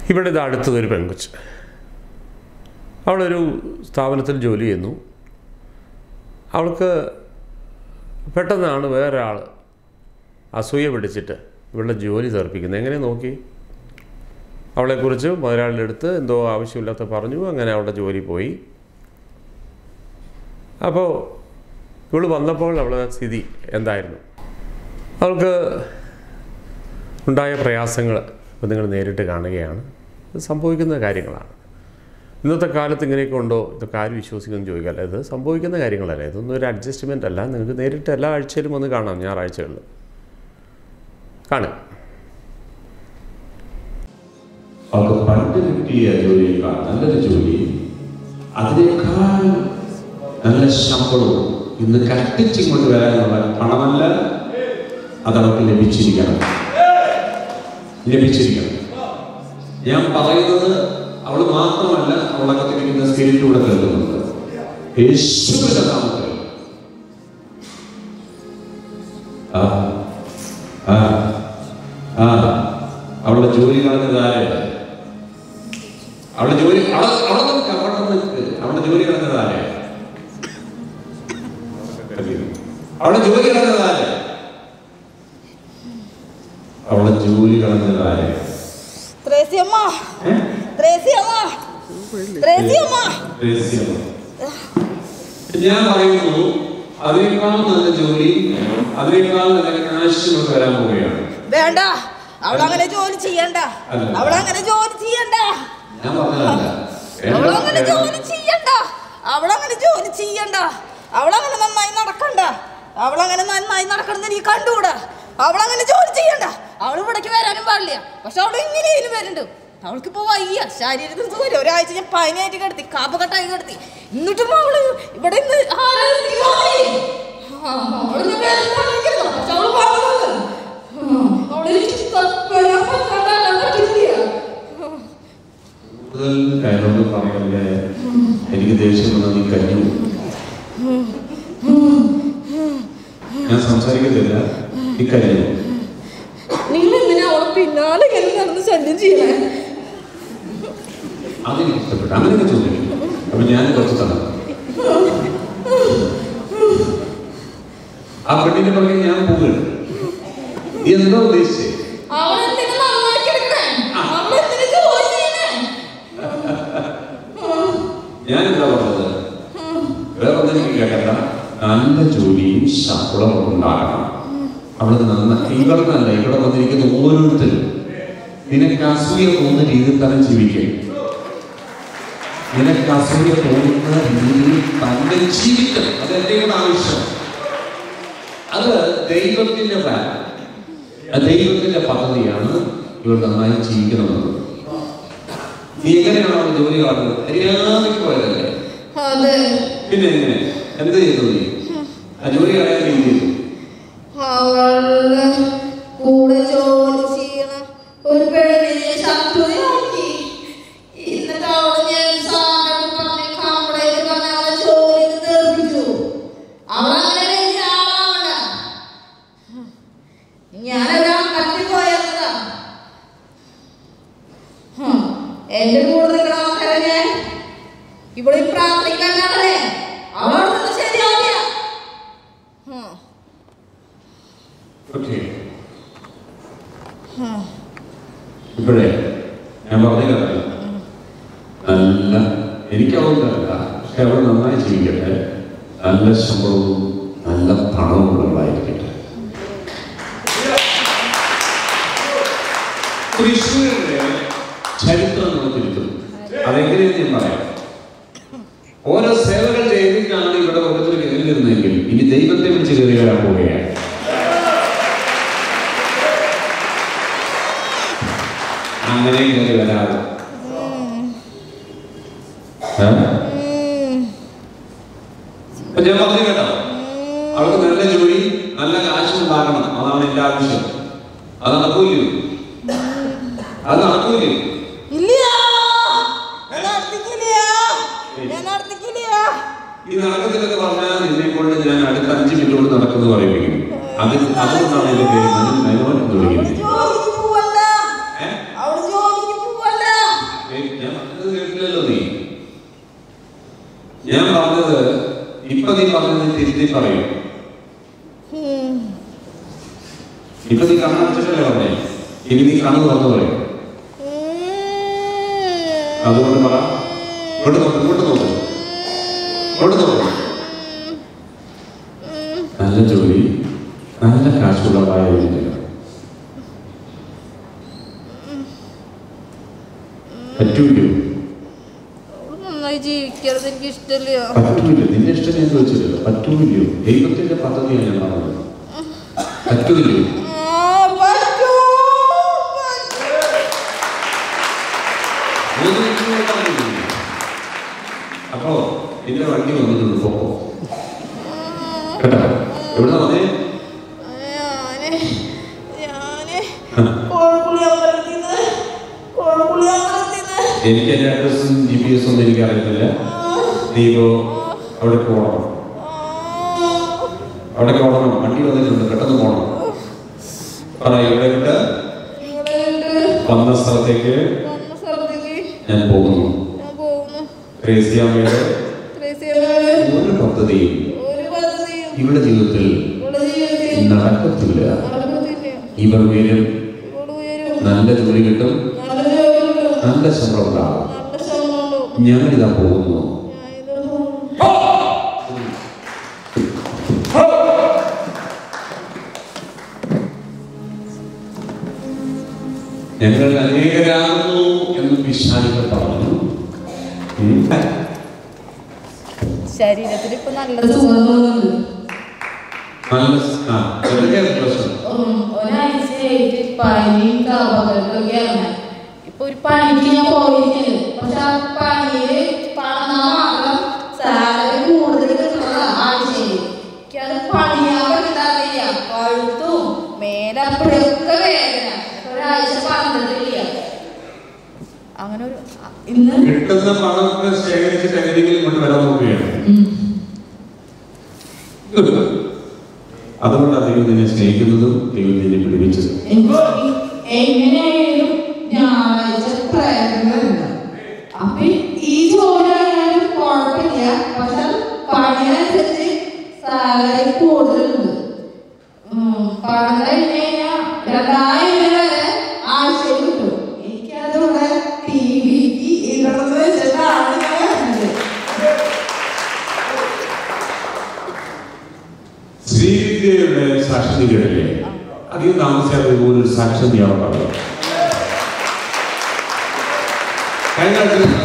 ഇവിടെ ഇത് അടുത്തതൊരു പെൺകൊച്ച് അവളൊരു സ്ഥാപനത്തിൽ ജോലി ചെയ്യുന്നു അവൾക്ക് പെട്ടെന്നാണ് വേറൊരാൾ അസൂയ പിടിച്ചിട്ട് ഇവളുടെ ജോലി തെറിപ്പിക്കുന്നത് എങ്ങനെ നോക്കി അവളെക്കുറിച്ച് മുതലാളിയുടെ അടുത്ത് എന്തോ ആവശ്യമില്ലാത്ത പറഞ്ഞു അങ്ങനെ അവളുടെ ജോലി പോയി അപ്പോൾ ഇവൾ വന്നപ്പോൾ അവളുടെ സ്ഥിതി എന്തായിരുന്നു അവൾക്ക് ഉണ്ടായ പ്രയാസങ്ങൾ ഇപ്പം നിങ്ങൾ നേരിട്ട് കാണുകയാണ് ഇത് സംഭവിക്കുന്ന കാര്യങ്ങളാണ് ഇന്നത്തെ കാലത്ത് ഇങ്ങനെയൊക്കെ ഉണ്ടോ ഇതൊക്കെ ആര് വിശ്വസിക്കുമെന്ന് ചോദിക്കാല്ല ഇത് സംഭവിക്കുന്ന കാര്യങ്ങളല്ല ഇതൊന്നും ഒരു അഡ്ജസ്റ്റ്മെൻ്റ് അല്ല നിങ്ങൾക്ക് നേരിട്ട് എല്ലാ ആഴ്ചയിലും വന്ന് കാണാം ഞായറാഴ്ചകളിൽ കാണുക അവർക്ക് പണ്ട് കിട്ടിയ ജോലിയേക്കാൾ നല്ലൊരു ജോലി അതിനേക്കാൾ നല്ല ശമ്പളവും ഇന്ന് കഷ്ടിച്ചിങ്ങോട്ട് വരാനുള്ള പണമല്ല അതവർക്ക് ലഭിച്ചിരിക്കണം ലഭിച്ചിരിക്കണം ഞാൻ പറയുന്നത് അവൾ മാത്രമല്ല അവളകത്തിരിക്കുന്ന സ്പിരിറ്റൂടെ കേൾക്കുന്നുണ്ട് യേശുവിന്റെ നാമത്തിൽ ആ ആ ആ അവളുടെ ജോലി കളഞ്ഞതാരെ അവളുടെ ജോലി അവളെ അവിടെ നിൽക്ക് അവിടെ നിൽക്ക് അവളുടെ ജോലി കളഞ്ഞതാരെ അവളുടെ ജോലി കളഞ്ഞതാരെ അവളുടെ ജോലി കളഞ്ഞതാരെ ത്രേസ്യമ്മ ത്രേസ്യമ്മ ത്രേസ്യമ്മ രഹസ്യം ഞാൻ പറയുന്നു അതിനേക്കാൾ നല്ല ജോലി അതിനേക്കാൾ നല്ല കാശ് നമുക്ക് വരാൻ പോവുകയാണ് വേണ്ട അവളങ്ങനെ ജോലി ചെയ്യണ്ട അല്ല. അവളങ്ങനെ ജോലി ചെയ്യണ്ട ഞാൻ പറഞ്ഞതല്ല അവളങ്ങനെ ജോലി ചെയ്യണ്ട അവളങ്ങനെ ജോലി ചെയ്യണ്ട അവളങ്ങനെ നന്നായി നടക്കണ്ട അവളങ്ങനെ നന്നായി നടക്കണമെന്ന് നീ കണ്ടുകൂടാ അവളങ്ങനെ ജോലി ചെയ്യണ്ട അവൾ ഇവിടേക്ക് വരാനും പാടില്ല പക്ഷെ അവൾ ഇങ്ങനെയും വരുന്നുണ്ട് അവൾക്കിപ്പോ വയ്യ ശരീരത്തിന് സുഖമില്ല ഒരാഴ്ച ഞാൻ പനിയായിട്ട് കിടത്തി കാപ്പക്കട്ടായി കിടത്തി എന്നിട്ടും അവള് ഇവിടെ ഇന്ന് ആരാധനയ്ക്ക് പോയി. ആ, അവള് ഞാൻ വേറെ പണിയെടുക്കുന്നു. പക്ഷെ അവള് പറഞ്ഞത്. ആ, അവള് എനിക്ക് വരാൻ പറ്റാണ്ട് പറ്റില്ല കൂടുതൽ കാര്യങ്ങൾ പറയല്ലേ എനിക്ക് ദേഷ്യം വന്നാൽ നീ കഴിഞ്ഞു ഞാൻ സംസാരിക്കത്തില്ല നീ കഴിഞ്ഞു നിങ്ങൾ എന്തിനാ അവളെ പിന്നാലെ ഇങ്ങനെ നടന്ന് ശല്യം ചെയ്യണേ അതെനിക്ക് ഇഷ്ടപ്പെട്ടു അങ്ങനെയൊക്കെ ചോദിക്കും അപ്പൊ ഞാൻ കുറച്ച് തന്നെ ആ പെണ്ണിന്റെ പുറകെ ഞാൻ പോവുകയാണ് നീ എന്താ ഉദ്ദേശിച്ചേ അവളെന്തിനാ നന്നാക്കി എടുക്കണേ അവളെന്തിനാ ജോലി ചെയ്യണേ ഞാൻ എന്താ പറഞ്ഞത് വേറെ ഒന്നും എനിക്ക് കേൾക്കണ്ട നല്ല ജോലിയും ശമ്പളവും ഉണ്ടാകണം അവിടെ നന്നായി ഇവർക്കല്ല ഇവിടെ വന്നിരിക്കുന്ന ഓരോരുത്തരും നിനക്ക് അസൂയ തോന്നുന്ന രീതിയിൽ തന്നെ ജീവിക്കും നിനക്ക് അസൂയ തോന്നുന്ന രീതിയിൽ തന്നെ ജീവിക്കണം അത് എൻ്റെ കൂടെ ആവശ്യം അത് ദൈവത്തിന്റെ പ്ലാൻ അത് ദൈവത്തിന്റെ പദ്ധതിയാണ് ഇവർ നന്നായി ജീവിക്കണമെന്നത് നീ എങ്ങനെയാണ് അവൾ ജോലി കാണുന്നത് മര്യാദയ്ക്ക് പോയതല്ലേ അതെ പിന്നെ എങ്ങനെ എന്ത് ചെയ്തു നീ ആ ജോലി കളയാൻ നീ എന്ത് ചെയ്തു അവളുടെ കൂടെ ജോലി ചെയ്യണ ഒരു പെണ്ണിനെ ശത്രുതയാക്കി എന്നിട്ട് അവള് ഞാൻ സാറിനോട് പറഞ്ഞ് കംപ്ലൈന്റ് പറഞ്ഞ് അവളെ ജോലി തെറിപ്പിച്ചു അവളങ്ങനെ വലിയ ആളാവണ്ട ഞാനെല്ലാം കത്തിപ്പോയതാ എന്റെ കൂടെ നിൽക്കണ ആൾക്കാരെ ഞാൻ ഇവിടെ പ്രാർത്ഥിക്കാനാണല്ലേ അവളോട് നിന്ന് ശരിയാവില്ല ഹും. ഓക്കെ ഇപ്പോഴേ ഞാൻ പറഞ്ഞില്ല നല്ല എനിക്ക് അവളുണ്ടല്ല പക്ഷെ അവൾ നന്നായി ജീവിക്കട്ടെ നല്ല ശമ്പളവും നല്ല പണവും ഉള്ളവളായിരിക്കട്ടെ തൃശ്ശൂരിന്റെ ചരിത്രം നമ്മൾ തിരുത്തും അതെങ്ങനെയെന്ന് ഞാൻ പറയാം ഓരോ സേവകൾ ചെയ്തിട്ടാണ് ഇവിടെ ഓരോരുത്തർ കയറി വരുന്നതെങ്കിൽ ഇനി ദൈവത്തെ വിളിച്ച് കയറി വരാൻ പോവുകയാണ് അങ്ങനെ കയറി വരാതെ ഏ? അപ്പൊ ഞാൻ പറഞ്ഞു കേട്ടോ അവൾക്ക് നല്ല ജോലി നല്ല കാശ് ഉണ്ടാക്കണം അതാണ് എന്റെ ആവശ്യം അത് നടക്കൂലേ അത് നടക്കൂലേ ഇല്ല ഞാൻ നടത്തിക്കില്ല ഞാൻ നടത്തിക്കില്ല ഈ നടക്കത്തിലൊക്കെ പറഞ്ഞാൽ നിന്നെ കൊണ്ട് ഞാൻ അടുത്ത അഞ്ച് മിനിറ്റ് കൊണ്ട് നടക്കുന്നു പറയുമെങ്കിൽ അത് അതുകൊണ്ടാണ് എന്റെ പേര് മനു- മനോൻ എന്ന് വിളിക്കുന്നത് ജോലിക്ക് പോവല്ല ഏ? അവള് ജോലിക്ക് പോവല്ല നീ പറയും ഇപ്പൊ നീ കണ്ണടച്ചിട്ടല്ലേ പറഞ്ഞേ ഇനി നീ കണ്ണു തുറന്നു പറയും അതുകൊണ്ട് പറ ഇങ്ങോട്ട് നോക്ക് ഇങ്ങോട്ട് നോക്ക് ഇങ്ങോട്ട് നോക്ക് നല്ല ജോലി നല്ല കാശുള്ളതായ ഒരു ജോലി. പറ്റൂല്ലോ നന്നായി ജീവിക്കരുത് എനിക്ക് ഇഷ്ടമില്ല പറ്റൂല നിന്റെ ഇഷ്ടം ഞാൻ ചോദിച്ചില്ലല്ലോ പറ്റൂല്ലോ ദൈവത്തിന്റെ പദ്ധതിയാണ് ഞാൻ പറഞ്ഞത് പറ്റൂല്ലോ അപ്പോ നിന്റെ വണ്ടി വന്നിട്ടുണ്ട് പോക്കോ കേട്ടോ എവിടെ വന്നേ ഞാന് ഞാന് കോഴപ്പുള്ളി അമ്പലത്തിന്ന് കോഴപ്പുള്ളി അമ്പലത്തിന്ന് എനിക്ക് എന്റെ അഡ്രസ്സും ജി പി എസും ഒന്നും എനിക്ക് അറിയത്തില്ല നീ ഇപ്പോ അവിടെ പോകണം അവിടെ പോകണം വണ്ടി വന്നിട്ടുണ്ട് പെട്ടെന്ന് പോകണം പറ ഇവിടെ വിട്ട് വന്ന സ്ഥലത്തേക്ക് വന്ന സ്ഥലത്തേക്ക് ഞാൻ പോകുന്നു ഞാൻ പോകുന്നു ക്രേസിയാമ്മയുടെ ത്രേസ്യാമ്മയുടെ ഒരു പദ്ധതിയും ഒരു പദ്ധതിയും ഇവിടെ ജീവിതത്തിൽ ഇവിടെ ജീവിതത്തിൽ നടക്കത്തില്ല നടക്കത്തില്ല ഇവർ വരും ഇവിടെ ഉയരും നല്ല ജോലി കിട്ടും നല്ല ജോലി കിട്ടും നല്ല ശമ്പളം ഉണ്ടാകും നല്ല ശമ്പളം ഉണ്ടാവും ഞാനിതാ പോകുന്നു ഞാൻ ഇത് പോകുന്നു ഞങ്ങൾ അനേകരാകുന്നു എന്ന് പിശാചികൾ പറഞ്ഞു ഉം. ശരീരത്തിന് ഇപ്പൊ നല്ലത് സുഖം തോന്നുന്നുണ്ട് നല്ല സ്- ആ, ചെറിയ പ്രശ്നം ഒരാഴ്ചയായിട്ട് പനിയും കഫക്കെട്ടൊക്കെയാണ് ഇപ്പൊ ഒരു പണിക്ക് ഞാൻ പോയിരിക്കുന്നത് പക്ഷെ ആ പണിയില് പണം മാത്രം സാലറി കൂടുതൽ കിട്ടുന്നതാ ആഴ്ചയിൽ എനിക്കത് പണിയാൻ പറ്റാറില്ല കഴുത്തും മേലപ്പഴൊക്കെ വേദന ഒരാഴ്ച പറഞ്ഞിട്ടില്ല അങ്ങനെ ഒരു ഇന്ന് കിട്ടുന്ന പണമൊക്കെ ശേഖരിച്ചിട്ട് എങ്ങനെയെങ്കിലും കൊണ്ട് വരാൻ നോക്കുകയാണ് അതുകൊണ്ടാണ് ദൈവം നിന്നെ സ്നേഹിക്കുന്നതും ദൈവം നിന്നെ പിടിപ്പിച്ചതും എനിക്ക് എങ്ങനെയായാലും ഞായറാഴ്ച പ്രയത്നങ്ങളുണ്ട് അപ്പൊ ഈ ജോലി ആയാലും കുഴപ്പമില്ല പക്ഷെ അത് പണിയനുസരിച്ച് സാലറി കൂടുതലുണ്ട് ഉം, പണം കഴിഞ്ഞ് കഴിഞ്ഞാൽ രണ്ടായിരം രൂപ വരെ ആഴ്ചയിൽ കിട്ടും എനിക്കതിവിടെ ടി വിക്ക് ഇടണമെന്ന് വെച്ചിട്ടാണ് ഞാൻ വരുന്നത് ശ്രീവിദ്യയുടെ സാക്ഷി കേട്ടില്ലേ അധികം താമസിയാതെ ഇതുപോലൊരു സാക്ഷ്യം നീ അവിടെ പറഞ്ഞു കഴിഞ്ഞ ആഴ്ച